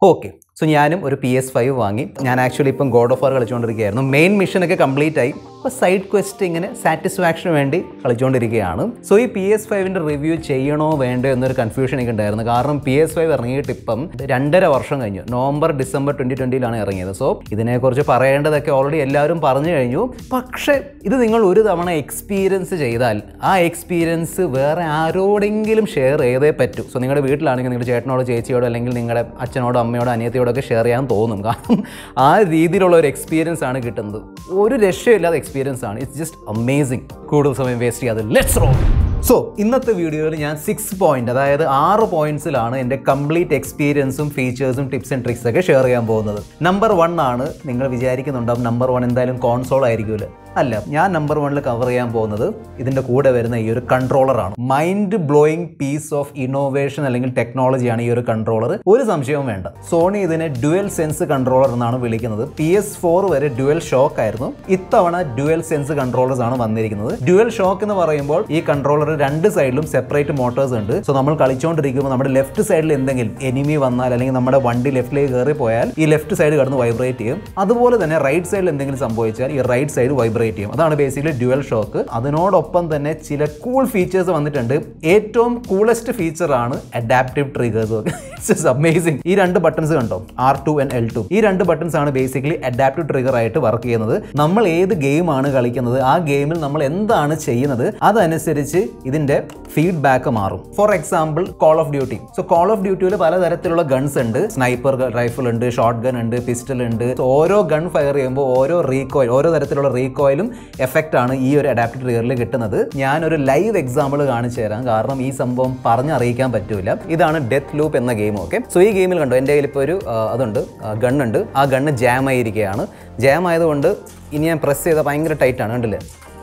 Okay so ഞാനും ഒരു P S five വാങ്ങി ഞാൻ ആക്ച്വലി ഇപ്പം ഗോഡ് ഓഫ് വാർ കളിച്ചുകൊണ്ടിരിക്കുകയായിരുന്നു മെയിൻ മിഷനൊക്കെ കംപ്ലീറ്റ് ആയി അപ്പോൾ സൈഡ് ക്വസ്റ്റ് ഇങ്ങനെ സാറ്റിസ്ഫാക്ഷന് വേണ്ടി കളിച്ചുകൊണ്ടിരിക്കുകയാണ് സോ ഈ പി എസ് ഫൈവിൻ്റെ റിവ്യൂ ചെയ്യണോ വേണ്ടോ എന്നൊരു കൺഫ്യൂഷൻ എനിക്ക് ഉണ്ടായിരുന്നു കാരണം പി എസ് ഫൈവ് ഇറങ്ങിയിട്ട് ഇപ്പം രണ്ടര വർഷം കഴിഞ്ഞു നവംബർ ഡിസംബർ ട്വൻറ്റി ട്വൻറ്റിയിലാണ് ഇറങ്ങിയത് സോ ഇതിനെക്കുറിച്ച് പറയേണ്ടതൊക്കെ ഓൾറെഡി എല്ലാവരും പറഞ്ഞു കഴിഞ്ഞു പക്ഷേ ഇത് നിങ്ങൾ ഒരു തവണ എക്സ്പീരിയൻസ് ചെയ്താൽ ആ എക്സ്പീരിയൻസ് വേറെ ആരോടെങ്കിലും ഷെയർ ചെയ്തേ പറ്റൂ സോ നിങ്ങളുടെ വീട്ടിലാണെങ്കിൽ നിങ്ങളുടെ ചേട്ടനോടോ ചേച്ചിയോടോ അല്ലെങ്കിൽ നിങ്ങളുടെ അച്ഛനോടോ അമ്മയോടോ അനിയത്തിയോടോ ഒക്കെ ഷെയർ ചെയ്യാൻ തോന്നും കാരണം ആ രീതിയിലുള്ള ഒരു എക്സ്പീരിയൻസ് ആണ് കിട്ടുന്നത് ഒരു രക്ഷയില്ലാത്ത എക്സ്പീരിയൻസ് ആണ് ഇറ്റ്സ് ജസ്റ്റ് അമേസിങ് കൂടുതൽ സമയം വേസ്റ്റ് ചെയ്യാതെ ലെറ്റ്സ് റോ സോ ഇന്നത്തെ വീഡിയോയിൽ ഞാൻ സിക്സ് പോയിന്റ് അതായത് ആറ് പോയിന്റ്സിലാണ് എൻ്റെ കംപ്ലീറ്റ് എക്സ്പീരിയൻസും ഫീച്ചേഴ്സും ടിപ്സ് ആൻഡ് ട്രിക്സ് ഒക്കെ ഷെയർ ചെയ്യാൻ പോകുന്നത് നമ്പർ വൺ ആണ് നിങ്ങൾ വിചാരിക്കുന്നുണ്ടാവും നമ്പർ വൺ എന്തായാലും കോൺസോൾ ആയിരിക്കുമല്ലോ അല്ല ഞാൻ നമ്പർ വണ്ണിൽ കവർ ചെയ്യാൻ പോകുന്നത് ഇതിൻ്റെ കൂടെ വരുന്ന ഈ ഒരു കൺട്രോളറാണ് mind blowing piece of innovation അല്ലെങ്കിൽ ടെക്നോളജിയാണ് ഈ ഒരു കൺട്രോളർ ഒരു സംശയവും വേണ്ട സോണി ഇതിനെ ഡ്യുവൽ സെൻസ് കൺട്രോളർ എന്നാണ് വിളിക്കുന്നത് പി എസ് ഫോർ വരെ ഡ്യുവൽ ഷോക്ക് ആയിരുന്നു ഇത്തവണ ഡ്യുവൽ സെൻസ് കൺട്രോളേഴ്സ് ആണ് വന്നിരിക്കുന്നത് ഡ്യുവൽ ഷോക്ക് എന്ന് പറയുമ്പോൾ ഈ കൺട്രോളർ രണ്ട് സൈഡിലും സെപ്പറേറ്റ് മോട്ടോഴ്സ് ഉണ്ട് സോ നമ്മൾ കളിച്ചുകൊണ്ടിരിക്കുമ്പോൾ നമ്മുടെ ലെഫ്റ്റ് സൈഡിൽ എന്തെങ്കിലും എനിമി വന്നാൽ അല്ലെങ്കിൽ നമ്മുടെ വണ്ടി ലെഫ്റ്റിലേക്ക് കയറി പോയാൽ ഈ ലെഫ്റ്റ് സൈഡ് കടന്ന് വൈബ്രേറ്റ് ചെയ്യും അതുപോലെ തന്നെ റൈറ്റ് സൈഡിൽ എന്തെങ്കിലും സംഭവിച്ചാൽ ഈ റൈറ്റ് സൈഡ് വൈബ്രേറ്റ് ചെയ്യും അതാണ് ബേസിക്കലി ഡ്യുവൽ ഷോക്ക് അതിനോടൊപ്പം തന്നെ ചില കൂൾ ഫീച്ചേഴ്സ് വന്നിട്ടുണ്ട് ഏറ്റവും കൂളസ്റ്റ് ഫീച്ചർ ആണ് അഡാപ്റ്റീവ് ട്രിഗേഴ്സ് ഇറ്റ്സ് അമേസിംഗ് ഈ രണ്ട് ബട്ടൺസ് കണ്ടോ R two and L two ഈ രണ്ട് ബട്ടൺസ് ആണ് ബേസിക്കലി അഡാപ്റ്റീവ് ട്രിഗർ ആയിട്ട് വർക്ക് ചെയ്യുന്നത് നമ്മൾ ഏത് ഗെയിമാണ് കളിക്കുന്നത് ആ ഗെയിമിൽ നമ്മൾ എന്താണ് ചെയ്യുന്നത് അതനുസരിച്ച് ഇതിന്റെ ഫീഡ്ബാക്ക് മാറും for example Call of Duty so Call of ഡ്യൂട്ടിയിൽ പലതരത്തിലുള്ള ഗൺസ് ഉണ്ട് സ്നൈപ്പർ റൈഫിൾ ഉണ്ട് ഷോർട്ട് ഗൺ ഉണ്ട് പിസ്റ്റൽ ഉണ്ട് So, ഓരോ ഗൺ ഫയർ ചെയ്യുമ്പോൾ ഓരോ റീകോയിൽ ഓരോ തരത്തിലുള്ള റീകോയിലും എഫക്റ്റ് ആണ് ഈ ഒരു അഡാപ്റ്റഡ് ട്രിഗറിൽ കിട്ടുന്നത് ഞാനൊരു ലൈവ് എക്സാമ്പിൾ കാണിച്ചു തരാം കാരണം ഈ സംഭവം പറഞ്ഞറിയിക്കാൻ പറ്റൂല ഇതാണ് Deathloop game okay so സോ ഈ ഗെയിമിൽ കണ്ടോ എൻ്റെ കയ്യിൽ ഇപ്പോൾ ഒരു ആ, അതുണ്ട് ഗണ്ണുണ്ട് ആ ഗണ്ണ് ജാം ആയിരിക്കുകയാണ് ജാം ആയതുകൊണ്ട് ഇനി ഞാൻ പ്രസ് ചെയ്താൽ ഭയങ്കര ടൈറ്റാണ് കണ്ടില്ലേ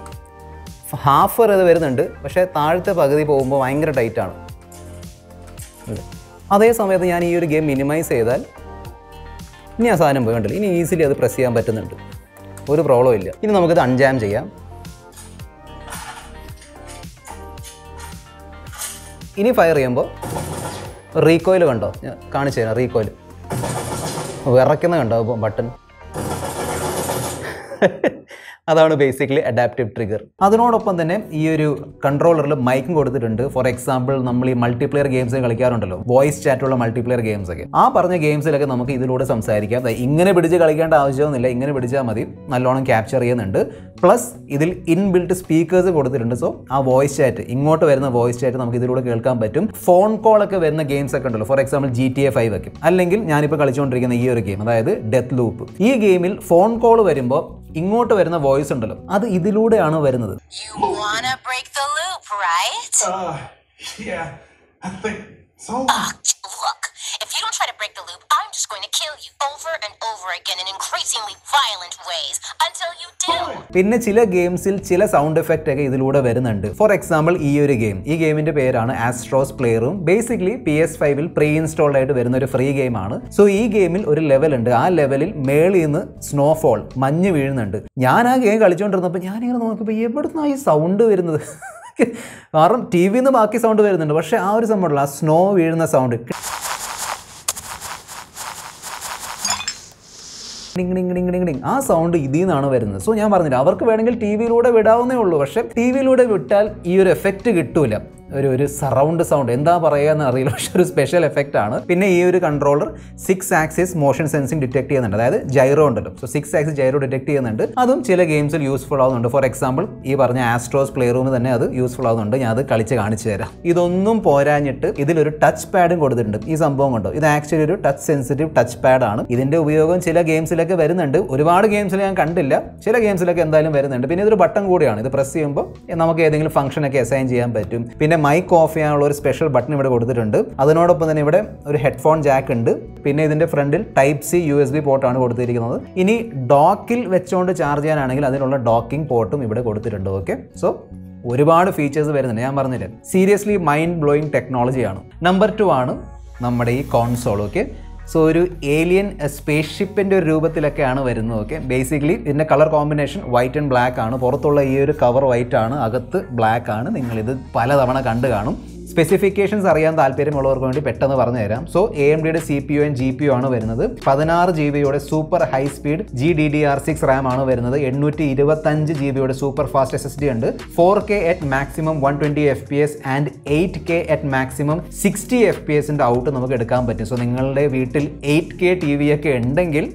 ഹാഫ് വരെ അത് വരുന്നുണ്ട് പക്ഷേ താഴത്തെ പകുതി പോകുമ്പോൾ ഭയങ്കര ടൈറ്റാണ് അതേ സമയത്ത് ഞാൻ ഈ ഒരു ഗെയിം മിനിമൈസ് ചെയ്താൽ ഇനി ആ സാധനം പോയി കണ്ടില്ല ഇനി ഈസിലി അത് പ്രസ് ചെയ്യാൻ പറ്റുന്നുണ്ട് ഒരു പ്രോബ്ലം ഇല്ല ഇനി നമുക്കിത് അൺജാം ചെയ്യാം ഇനി ഫയർ ചെയ്യുമ്പോൾ റീകോയിൽ കണ്ടോ ഞാൻ കാണിച്ചു തരാം റീകോയിൽ വിറയ്ക്കുന്ന കണ്ടോ ബട്ടൺ അതാണ് ബേസിക്കലി അഡാപ്റ്റീവ് ട്രിഗർ അതിനോടൊപ്പം തന്നെ ഈ ഒരു കൺട്രോളറിൽ മൈക്കും കൊടുത്തിട്ടുണ്ട് ഫോർ എക്സാമ്പിൾ നമ്മൾ ഈ മൾട്ടിപ്ലെയർ ഗെയിംസ് കളിക്കാറുണ്ടല്ലോ വോയിസ് ചാറ്റുള്ള മൾട്ടിപ്ലെയർ ഗെയിംസ് ഒക്കെ ആ പറഞ്ഞ ഗെയിംസിലൊക്കെ നമുക്ക് ഇതിലൂടെ സംസാരിക്കാം ദാ ഇങ്ങനെ പിടിച്ച് കളിക്കേണ്ട ആവശ്യമൊന്നുമില്ല ഇങ്ങനെ പിടിച്ചാൽ മതി നല്ലോണം ക്യാപ്ചർ ചെയ്യുന്നുണ്ട് പ്ലസ് ഇതിൽ ഇൻബിൽട്ട് സ്പീക്കേഴ്സ് കൊടുത്തിട്ടുണ്ട് സോ ആ വോയിസ് ചാറ്റ് ഇങ്ങോട്ട് വരുന്ന വോയിസ് ചാറ്റ് നമുക്ക് ഇതിലൂടെ കേൾക്കാൻ പറ്റും ഫോൺ കോൾ ഒക്കെ വരുന്ന ഗെയിംസ് ഒക്കെ ഉണ്ടല്ലോ for example G T A five ഒക്കെ അല്ലെങ്കിൽ ഞാനിപ്പോൾ കളിച്ചുകൊണ്ടിരിക്കുന്ന ഈ ഒരു ഗെയിം അതായത് ഡെത്ത് ലൂപ്പ് ഈ ഗെയിമിൽ ഫോൺ കോൾ വരുമ്പോൾ ഇങ്ങോട്ട് വരുന്ന വോയിസ് ഉണ്ടല്ലോ അത് ഇതിലൂടെയാണ് വരുന്നത് You wanna break the loop, right? Uh, yeah, I think so. Ugh, look, if you don't try to break the loop, I'm just going to kill you over and over again in increasingly violent ways until you do. പിന്നെ ചില ഗെയിംസിൽ ചില sound effect ഒക്കെ ഇതിലൂടെ വരുന്നുണ്ട് for example ഈ ഒരു game ഈ ഗെയിമിന്റെ പേരാണ് Astro's Playroom basically P S ഫൈവിൽ പ്രീ ഇൻസ്റ്റാൾഡ് ആയിട്ട് വരുന്ന ഒരു ഫ്രീ ഗെയിമാണ് സോ ഈ ഗെയിമിൽ ഒരു ലെവൽ ഉണ്ട് ആ ലെവലിൽ മേളിൽ നിന്ന് സ്നോഫോൾ മഞ്ഞ് വീഴുന്നുണ്ട് ഞാൻ ആ ഗെയിം കളിച്ചുകൊണ്ടിരുന്നപ്പോൾ ഞാനിങ്ങനെ നോക്കിയപ്പോൾ എവിടുന്നാണ് ഈ സൗണ്ട് വരുന്നത് കാരണം ടി വിയിൽ നിന്ന് ബാക്കി സൗണ്ട് വരുന്നുണ്ട് പക്ഷേ ആ ഒരു സംഭവമുള്ള ആ സ്നോ വീഴുന്ന sound ding ding ding ding ding ആ സൗണ്ട് ഇതിൽ നിന്നാണ് വരുന്നത് സോ ഞാൻ പറഞ്ഞില്ല അവർക്ക് വേണമെങ്കിൽ ടി വിയിലൂടെ വിടാവുന്നേ ഉള്ളൂ പക്ഷേ ടി വിയിലൂടെ വിട്ടാൽ ഈ ഒരു എഫക്റ്റ് കിട്ടൂല ഒരു ഒരു സറൗണ്ട് സൗണ്ട് എന്താ പറയുക അറിയില്ല പക്ഷെ ഒരു സ്പെഷ്യൽ എഫക്റ്റ് ആണ് പിന്നെ ഈ ഒരു controller six axis motion sensing detect ചെയ്യുന്നുണ്ട് അതായത് ജൈറോ ഉണ്ടല്ലോ so six axis gyro detect ചെയ്യുന്നുണ്ട് അതും ചില ഗെയിംസിൽ യൂസ്ഫുൾ ആവുന്നുണ്ട് ഫോർ എക്സാമ്പിൾ ഈ പറഞ്ഞ ആസ്ട്രോസ് പ്ലേ റൂമിൽ തന്നെ അത് യൂസ്ഫുൾ ആവുന്നുണ്ട് ഞാൻ അത് കളിച്ച് കാണിച്ചു തരാം ഇതൊന്നും പോരാഞ്ഞിട്ട് ഇതിലൊരു ടച്ച് പാഡും കൊടുത്തിട്ടുണ്ട് ഈ സംഭവം കൊണ്ടോ ഇത് ആക്ച്വലി ഒരു ടച്ച് സെൻസിറ്റീവ് ടച്ച് പാഡാണ് ഇതിന്റെ ഉപയോഗം ചില ഗെയിംസിലൊക്കെ വരുന്നുണ്ട് ഒരുപാട് ഗെയിംസിൽ ഞാൻ കണ്ടില്ല ചില ഗെയിംസിലൊക്കെ എന്തായാലും വരുന്നുണ്ട് പിന്നെ ഇതൊരു ബട്ടൺ കൂടിയാണ് ഇത് പ്രസ് ചെയ്യുമ്പോൾ നമുക്ക് ഏതെങ്കിലും ഫംഗ്ഷൻ ഒക്കെ അസൈൻ ചെയ്യാൻ പറ്റും പിന്നെ മൈക്ക് ഓഫ് ചെയ്യാനുള്ള ഒരു സ്പെഷ്യൽ ബട്ടൺ ഇവിടെ കൊടുത്തിട്ടുണ്ട് അതിനോടൊപ്പം തന്നെ ഇവിടെ ഒരു ഹെഡ്ഫോൺ ജാക്ക് ഉണ്ട് പിന്നെ ഇതിന്റെ ഫ്രണ്ടിൽ type C U S B പോർട്ടാണ് കൊടുത്തിരിക്കുന്നത് ഇനി ഡോക്കിൽ വെച്ചുകൊണ്ട് ചാർജ് ചെയ്യാനാണെങ്കിൽ അതിനുള്ള ഡോക്കിംഗ് പോർട്ടും ഇവിടെ കൊടുത്തിട്ടുണ്ട് ഓക്കെ സോ ഒരുപാട് ഫീച്ചേഴ്സ് വരുന്നുണ്ട് ഞാൻ പറഞ്ഞില്ലേ സീരിയസ്ലി മൈൻഡ് ബ്ലോയിങ് ടെക്നോളജിയാണ് നമ്പർ ടു ആണ് നമ്മുടെ ഈ കോൺസോൾ ഓക്കെ സോ ഒരു ഏലിയൻ സ്പേസ് ഷിപ്പിൻ്റെ ഒരു രൂപത്തിലൊക്കെയാണ് വരുന്നത് ഓക്കെ ബേസിക്കലി ഇതിൻ്റെ colour combination white and black ആണ് പുറത്തുള്ള ഈ ഒരു കവർ വൈറ്റ് ആണ് അകത്ത് ബ്ലാക്ക് ആണ് നിങ്ങളിത് പലതവണ കണ്ടു കാണും സ്പെസിഫിക്കേഷൻസ് അറിയാൻ താല്പര്യമുള്ളവർക്ക് വേണ്ടി പെട്ടെന്ന് പറഞ്ഞു തരാം സോ എ എം ഡിയുടെ C P U and G P U ആണ് വരുന്നത് പതിനാറ് ജി ബിയുടെ super high speed G D D R six RAM ആണ് വരുന്നത് എണ്ണൂറ്റി ഇരുപത്തഞ്ച് ജി ബിയുടെ super fast S S D ഉണ്ട് four K at maximum one twenty F P S and eight K at maximum sixty F P എസിൻ്റെ out നമുക്ക് എടുക്കാൻ പറ്റും സോ നിങ്ങളുടെ വീട്ടിൽ എയ്റ്റ് കെ ടി വി ഒക്കെ ഉണ്ടെങ്കിൽ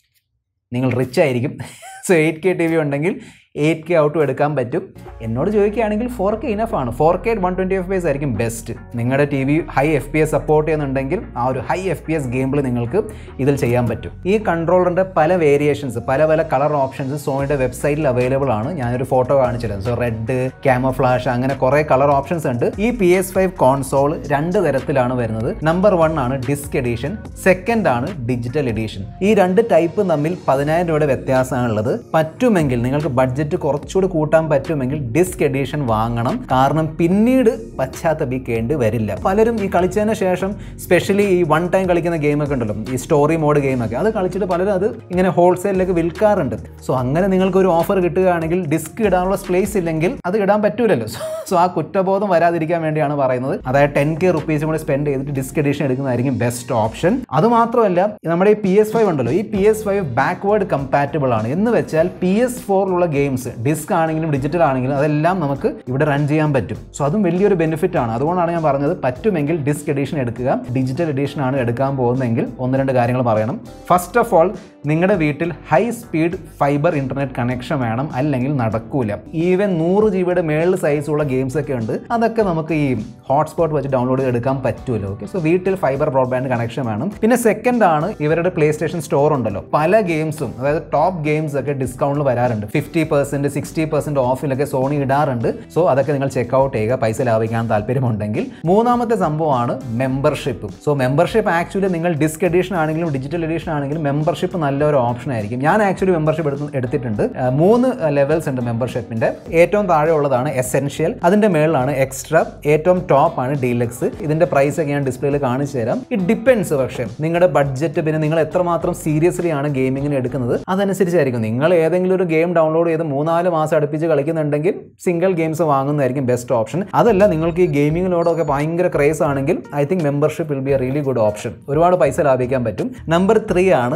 നിങ്ങൾ റിച്ച് ആയിരിക്കും so eight K T V ഉണ്ടെങ്കിൽ എയ്റ്റ് കെ ഔട്ടും എടുക്കാൻ പറ്റും എന്നോട് ചോദിക്കുകയാണെങ്കിൽ ഫോർ കെ ഇനഫ് ആണ് four K one twenty F P S ആയിരിക്കും ബെസ്റ്റ് നിങ്ങളുടെ T V high F P S support ചെയ്യുന്നുണ്ടെങ്കിൽ ആ ഒരു ഹൈ എഫ് പി എസ് ഗെയിമിൽ നിങ്ങൾക്ക് ഇതിൽ ചെയ്യാൻ പറ്റും ഈ കൺട്രോളറിൻ്റെ പല വേരിയേഷൻസ് പല പല കളർ ഓപ്ഷൻസ് സോണിയുടെ വെബ്സൈറ്റിൽ അവൈലബിൾ ആണ് ഞാനൊരു ഫോട്ടോ കാണിച്ചിരുന്നു സോ റെഡ് ക്യാമഫ്ലാഷ് അങ്ങനെ കുറേ കളർ ഓപ്ഷൻസ് ഉണ്ട് ഈ പി എസ് ഫൈവ് കോൺസോൾ രണ്ട് തരത്തിലാണ് വരുന്നത് നമ്പർ വൺ ആണ് ഡിസ്ക് എഡീഷൻ സെക്കൻഡ് ആണ് ഡിജിറ്റൽ എഡീഷൻ ഈ രണ്ട് ടൈപ്പ് തമ്മിൽ പതിനായിരം രൂപയുടെ വ്യത്യാസമാണുള്ളത് പറ്റുമെങ്കിൽ നിങ്ങൾക്ക് ബഡ്ജറ്റ് കുറച്ചുകൂടി കൂട്ടാൻ പറ്റുമെങ്കിൽ ഡിസ്ക് എഡീഷൻ വാങ്ങണം കാരണം പിന്നീട് പശ്ചാത്തപിക്കേണ്ടി വരില്ല പലരും ഈ കളിച്ചതിന് ശേഷം സ്പെഷ്യലി ഈ വൺ ടൈം കളിക്കുന്ന ഗെയിമൊക്കെ ഉണ്ടല്ലോ ഈ സ്റ്റോറി മോഡ് ഗെയിമൊക്കെ അത് കളിച്ചിട്ട് പലരും അത് ഇങ്ങനെ ഹോൾസെയിലേക്ക് വിൽക്കാറുണ്ട് സോ അങ്ങനെ നിങ്ങൾക്ക് ഒരു ഓഫർ കിട്ടുകയാണെങ്കിൽ ഡിസ്ക് ഇടാനുള്ള സ്പേസ് ഇല്ലെങ്കിൽ അത് ഇടാൻ പറ്റൂലല്ലോ സോ ആ കുറ്റബോധം വരാതിരിക്കാൻ വേണ്ടിയാണ് പറയുന്നത് അതായത് ടെൻ കെ റുപ്പീസും കൂടി സ്പെൻഡ് ചെയ്തിട്ട് ഡിസ്ക് എഡീഷൻ എടുക്കുന്നതായിരിക്കും ബെസ്റ്റ് ഓപ്ഷൻ അത് മാത്രമല്ല നമ്മുടെ ഈ പി എസ് ഫൈവ് ഉണ്ടല്ലോ ഈ P S five backward compatible ആണ് എന്ന് വെച്ചാൽ പി എസ് ഫോറിലുള്ള ഗെയിംസ് ഡിസ്ക് ആണെങ്കിലും ഡിജിറ്റൽ ആണെങ്കിലും അതെല്ലാം നമുക്ക് ഇവിടെ റൺ ചെയ്യാൻ പറ്റും സോ അതും വലിയൊരു ബെനിഫിറ്റ് ആണ് അതുകൊണ്ടാണ് ഞാൻ പറഞ്ഞത് പറ്റുമെങ്കിൽ ഡിസ്ക് എഡീഷൻ എടുക്കുക ഡിജിറ്റൽ എഡീഷൻ ആണ് എടുക്കാൻ പോകുന്നതെങ്കിൽ ഒന്ന് രണ്ട് കാര്യങ്ങൾ പറയണം ഫസ്റ്റ് ഓഫ് ഓൾ നിങ്ങളുടെ വീട്ടിൽ high speed fibre internet connection വേണം അല്ലെങ്കിൽ നടക്കൂല ഈവൻ നൂറ് ജി ബിയുടെ മേളിൽ സൈസുള്ള ഗെയിംസ് ഒക്കെ ഉണ്ട് അതൊക്കെ നമുക്ക് ഈ ഹോട്ട്സ്പോട്ട് വെച്ച് ഡൗൺലോഡ് ചെയ്തെടുക്കാൻ പറ്റുമല്ലോ ഓക്കെ സോ വീട്ടിൽ ഫൈബർ ബ്രോഡ്ബാൻഡ് കണക്ഷൻ വേണം പിന്നെ സെക്കൻഡ് ആണ് ഇവരുടെ പ്ലേ സ്റ്റേഷൻ സ്റ്റോർ ഉണ്ടല്ലോ പല ഗെയിംസും അതായത് ടോപ്പ് ഗെയിംസ് ഒക്കെ ഡിസ്കൗണ്ടിൽ വരാറുണ്ട് ഫിഫ്റ്റി പെർസെന്റ് സിക്സ്റ്റി പെർസെന്റ് ഓഫിലൊക്കെ സോണി ഇടാറുണ്ട് സോ അതൊക്കെ നിങ്ങൾ ചെക്ക് ഔട്ട് ചെയ്യുക പൈസ ലാഭിക്കാൻ താല്പര്യമുണ്ടെങ്കിൽ മൂന്നാമത്തെ സംഭവമാണ് മെമ്പർഷിപ്പ് സോ മെമ്പർഷിപ്പ് ആക്ച്വലി നിങ്ങൾ ഡിസ്ക് എഡീഷൻ ആണെങ്കിലും ഡിജിറ്റൽ എഡീഷൻ ആണെങ്കിലും മെമ്പർഷിപ്പ് നല്ലൊരു ഓപ്ഷൻ ആയിരിക്കും ഞാൻ ആക്ച്വലി മെമ്പർഷിപ്പ് എടുത്ത് എടുത്തിട്ടുണ്ട് ആ, മൂന്ന് ലെവൽസ് ഉണ്ട് മെമ്പർഷിപ്പിന്റെ ഏറ്റവും താഴെ ഉള്ളതാണ് എസെൻഷ്യൽ അതിന്റെ മേളിലാണ് എക്സ്ട്രാ ഏറ്റവും ടോപ്പ് ആണ് ഡീലക്സ് ഇതിന്റെ പ്രൈസ് ഒക്കെ ഞാൻ ഡിസ്പ്ലേയിൽ കാണിച്ചു തരാം ഇറ്റ് ഡിപ്പെൻസ് പക്ഷേ നിങ്ങളുടെ ബഡ്ജറ്റ് പിന്നെ നിങ്ങൾ എത്രമാത്രം സീരിയസ്ലി ആണ് ഗെയിമിങ്ങിന് എടുക്കുന്നത് അതനുസരിച്ചായിരിക്കും നിങ്ങൾ ഏതെങ്കിലും ഒരു ഗെയിം ഡൗൺലോഡ് ചെയ്ത് മൂന്നാല് മാസം അടുപ്പിച്ച് കളിക്കുന്നുണ്ടെങ്കിൽ സിംഗിൾ ഗെയിംസ് വാങ്ങുന്നതായിരിക്കും ബെസ്റ്റ് ഓപ്ഷൻ അതല്ല നിങ്ങൾക്ക് ഈ ഗെയിമിങ്ങിനോടൊക്കെ ഭയങ്കര ക്രേസ് ആണെങ്കിൽ I think membership will be a really good option ഒരുപാട് പൈസ ലാഭിക്കാൻ പറ്റും നമ്പർ ത്രീ ആണ്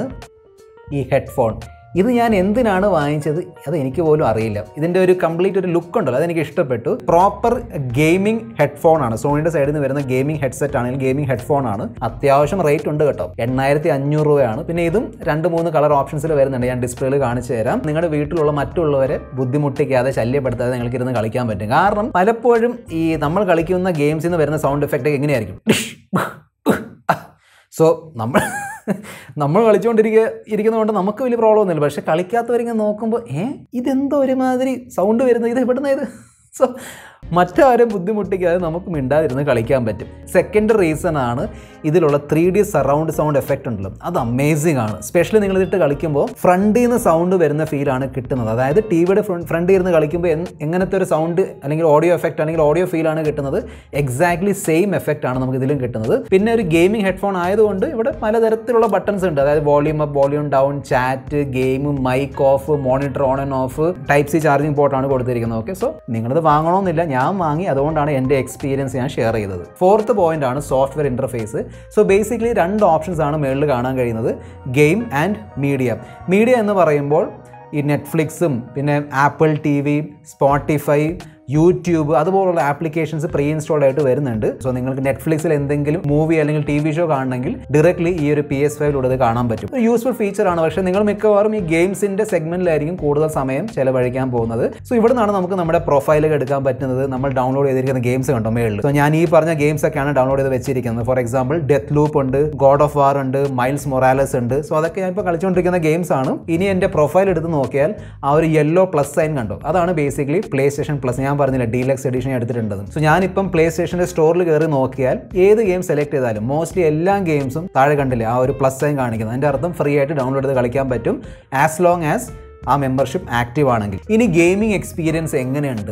ഈ ഹെഡ്ഫോൺ ഇത് ഞാൻ എന്തിനാണ് വാങ്ങിച്ചത് അത് എനിക്ക് പോലും അറിയില്ല ഇതിൻ്റെ ഒരു കംപ്ലീറ്റ് ഒരു ലുക്ക് ഉണ്ടല്ലോ അതെനിക്ക് ഇഷ്ടപ്പെട്ടു പ്രോപ്പർ ഗെയിമിംഗ് ഹെഡ്ഫോൺ ആണ് സോണിയുടെ സൈഡിൽ നിന്ന് വരുന്ന ഗെയിമിംഗ് ഹെഡ്സെറ്റ് ആണെങ്കിൽ ഗെയിമിംഗ് ഹെഡ്ഫോൺ ആണ് അത്യാവശ്യം റേറ്റ് ഉണ്ട് കേട്ടോ എണ്ണായിരത്തി അഞ്ഞൂറ് രൂപയാണ് പിന്നെ ഇതും രണ്ട് മൂന്ന് കളർ ഓപ്ഷൻസിൽ വരുന്നുണ്ട് ഞാൻ ഡിസ്പ്ലേയിൽ കാണിച്ചു തരാം നിങ്ങളുടെ വീട്ടിലുള്ള മറ്റുള്ളവരെ ബുദ്ധിമുട്ടിക്കാതെ ശല്യപ്പെടുത്താതെ നിങ്ങൾക്ക് ഇരുന്ന് കളിക്കാൻ പറ്റും കാരണം പലപ്പോഴും ഈ നമ്മൾ കളിക്കുന്ന ഗെയിംസിൽ നിന്ന് വരുന്ന സൗണ്ട് എഫക്റ്റ് എങ്ങനെയായിരിക്കും സോ നമ്മൾ നമ്മൾ കളിച്ചുകൊണ്ടിരിക്കുക ഇരിക്കുന്നതുകൊണ്ട് നമുക്ക് വലിയ പ്രോബ്ലം ഒന്നുമില്ല പക്ഷെ കളിക്കാത്തവരിങ്ങനെ നോക്കുമ്പോൾ ഏ ഇതെന്തോ ഒരുമാതിരി സൗണ്ട് വരുന്നത് ഇത് എവിടുന്ന ഇത് സോ മറ്റാരും ബുദ്ധിമുട്ടിക്കാതെ നമുക്ക് മിണ്ടാതിരുന്ന് കളിക്കാൻ പറ്റും സെക്കൻഡ് റീസൺ ആണ് ഇതിലുള്ള three D surround sound effect ഉണ്ടല്ലോ അത് അമേസിംഗ് ആണ് സ്പെഷ്യലി നിങ്ങൾ ഇതിട്ട് കളിക്കുമ്പോൾ ഫ്രണ്ടിൽ നിന്ന് സൗണ്ട് വരുന്ന ഫീലാണ് കിട്ടുന്നത് അതായത് ടി വിയുടെ ഫ്രണ്ടിൽ ഇരുന്ന് കളിക്കുമ്പോൾ എൻ- എങ്ങനത്തെ ഒരു സൗണ്ട് അല്ലെങ്കിൽ ഓഡിയോ എഫക്റ്റ് അല്ലെങ്കിൽ ഓഡിയോ ഫീലാണ് കിട്ടുന്നത് എക്സാക്ട്ലി സെയിം എഫക്റ്റ് ആണ് നമുക്ക് ഇതിലും കിട്ടുന്നത് പിന്നെ ഒരു ഗെയിമിംഗ് ഹെഡ്ഫോൺ ആയതുകൊണ്ട് ഇവിടെ പലതരത്തിലുള്ള ബട്ടൺസ് ഉണ്ട് അതായത് volume up volume down chat game mic off monitor on and off type C charging പോർട്ടാണ് കൊടുത്തിരിക്കുന്നത് ഓക്കെ സോ നിങ്ങളത് വാങ്ങണമെന്നില്ല ഞാൻ വാങ്ങി അതുകൊണ്ടാണ് എൻ്റെ എക്സ്പീരിയൻസ് ഞാൻ ഷെയർ ചെയ്തത് ഫോർത്ത് പോയിന്റ് ആണ് സോഫ്റ്റ്വെയർ ഇന്റർഫേസ് സോ ബേസിക്കലി രണ്ട് ഓപ്ഷൻസ് ആണ് മുകളിൽ കാണാൻ കഴിയുന്നത് ഗെയിം ആൻഡ് മീഡിയ മീഡിയ എന്ന് പറയുമ്പോൾ ഈ നെറ്റ്ഫ്ലിക്സും പിന്നെ Apple T V Spotify YouTube അതുപോലുള്ള ആപ്ലിക്കേഷൻസ് പ്രീ ഇൻസ്റ്റാൾഡ് ആയിട്ട് വരുന്നുണ്ട് സോ നിങ്ങൾക്ക് നെറ്റ്ഫ്ലിക്സിൽ എന്തെങ്കിലും മൂവി അല്ലെങ്കിൽ ടി വി ഷോ കാണണമെങ്കിൽ ഡയറക്ട്ലി ഈ ഒരു പി എസ് ഫൈവിലൂടെ ഇത് കാണാൻ പറ്റും ഒരു യൂസ്ഫുൾ ഫീച്ചർ ആണ് പക്ഷേ നിങ്ങൾ മിക്കവാറും ഈ ഗെയിംസിന്റെ സെഗ്മെന്റിലായിരിക്കും കൂടുതൽ സമയം ചെലവഴിക്കാൻ പോകുന്നത് സോ ഇവിടെ നിന്നാണ് നമുക്ക് നമ്മുടെ പ്രൊഫൈലൊക്കെ എടുക്കാൻ പറ്റുന്നത് നമ്മൾ ഡൗൺലോഡ് ചെയ്തിരിക്കുന്ന ഗെയിംസ് കണ്ടോ മേളിൽ സോ ഞാൻ ഈ പറഞ്ഞ ഗെയിംസ് ഒക്കെയാണ് ഡൗൺലോഡ് ചെയ്ത് വെച്ചിരിക്കുന്നത് ഫോർ എക്സാമ്പിൾ ഡെത്ത് ലൂപ്പ് ഉണ്ട് ഗോഡ് ഓഫ് വാർ ഉണ്ട് മൈൽസ് മൊറാലസ് ഉണ്ട് സോ അതൊക്കെ ഞാൻ ഇപ്പോൾ കളിച്ചുകൊണ്ടിരിക്കുന്ന ഗെയിംസ് ആണ് ഇനി എൻ്റെ പ്രൊഫൈൽ എടുത്ത് നോക്കിയാൽ ആ ഒരു യെല്ലോ പ്ലസ് സൈൻ കണ്ടോ അതാണ് ബേസിക്കലി പ്ലേ സ്റ്റേഷൻ പ്ലസ് ഞാൻ പറഞ്ഞില്ല ഡീലക്സ് എഡിഷൻ എടുത്തിട്ടുണ്ടത് സോ ഞാനിപ്പം പ്ലേ സ്റ്റേഷൻ്റെ സ്റ്റോറിൽ കയറി നോക്കിയാൽ ഏത് ഗെയിം സെലക്ട് ചെയ്താലും മോസ്റ്റ്ലി എല്ലാ ഗെയിംസും താഴെ കണ്ടില്ലേ ആ ഒരു പ്ലസ് സൈൻ കാണിക്കുന്നത് അതിൻ്റെ അർത്ഥം ഫ്രീ ആയിട്ട് ഡൗൺലോഡ് ചെയ്ത് കളിക്കാൻ പറ്റും ആസ് ലോങ് ആസ് ആ മെമ്പർഷിപ്പ് ആക്റ്റീവ് ആണെങ്കിൽ ഇനി ഗെയിമിംഗ് എക്സ്പീരിയൻസ് എങ്ങനെയുണ്ട്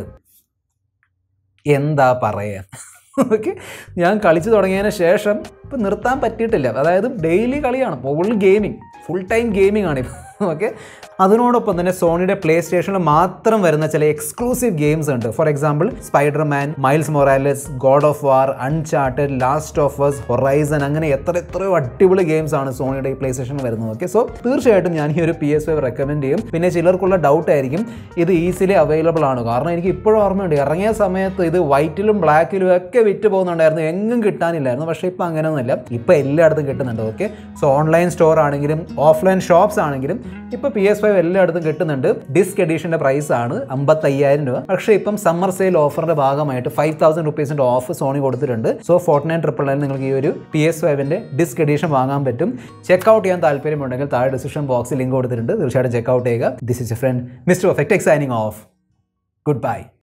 എന്താ പറയുക ഓക്കെ ഞാൻ കളിച്ചു തുടങ്ങിയതിന് ശേഷം ഇപ്പം നിർത്താൻ പറ്റിയിട്ടില്ല അതായത് ഡെയിലി കളിയാണ് full gaming full time gaming ആണ് ഇപ്പം ഓക്കെ അതിനോടൊപ്പം തന്നെ സോണിയുടെ പ്ലേ സ്റ്റേഷനിൽ മാത്രം വരുന്ന ചില എക്സ്ക്ലൂസീവ് ഗെയിംസ് ഉണ്ട് for example Spider Man Miles Morales God of War Uncharted Last of us Horizon അങ്ങനെ എത്ര എത്രയോ അടിപൊളി ഗെയിംസ് ആണ് സോണിയുടെ ഈ പ്ലേ സ്റ്റേഷനിൽ വരുന്നത് ഓക്കെ സോ തീർച്ചയായിട്ടും ഞാൻ ഈ ഒരു പി എസ് ഫൈവ് റെക്കമെൻഡ് ചെയ്യും പിന്നെ ചിലർക്കുള്ള ഡൗട്ട് ആയിരിക്കും ഇത് ഈസിലി അവൈലബിൾ ആണ് കാരണം എനിക്ക് ഇപ്പോഴും ഓർമ്മയുണ്ട് ഇറങ്ങിയ സമയത്ത് ഇത് വൈറ്റിലും ബ്ലാക്കിലും ഒക്കെ വിറ്റ് പോകുന്നുണ്ടായിരുന്നു എങ്ങും കിട്ടാനില്ലായിരുന്നു പക്ഷേ ഇപ്പോൾ അങ്ങനെയൊന്നുമില്ല ഇപ്പോൾ എല്ലായിടത്തും കിട്ടുന്നുണ്ട് ഓക്കെ സോ ഓൺലൈൻ സ്റ്റോർ ആണെങ്കിലും ഓഫ്ലൈൻ ഷോപ്സ് ആണെങ്കിലും ഇപ്പോൾ പി എസ് ഫൈവ് എല്ലായിടത്തും കിട്ടുന്നുണ്ട് ഡിസ്ക് എഡീഷൻ്റെ പ്രൈസ് ആണ് അമ്പത്തയ്യായിരം രൂപ പക്ഷേ ഇപ്പം സമ്മർ സെയിൽ ഓഫറിന്റെ ഭാഗമായിട്ട് ഫൈവ് തൗസൻഡ് റുപ്പീസിന്റെ ഓഫ് സോണി കൊടുത്തിട്ടുണ്ട് so forty nine triple nine നിങ്ങൾക്ക് ഈ ഒരു പി എസ് ഫൈവിന്റെ ഡിസ്ക് എഡീഷൻ വാങ്ങാൻ പറ്റും ചെക്ക് ഔട്ട് ചെയ്യാൻ താല്പര്യമുണ്ടെങ്കിൽ താഴെ ഡിസ്ക്രിപ്ഷൻ ബോക്സിൽ ലിങ്ക് കൊടുത്തിട്ടുണ്ട് തീർച്ചയായിട്ടും ചെക്ക് ഔട്ട് ചെയ്യുക this is a friend Mister Perfect signing off good by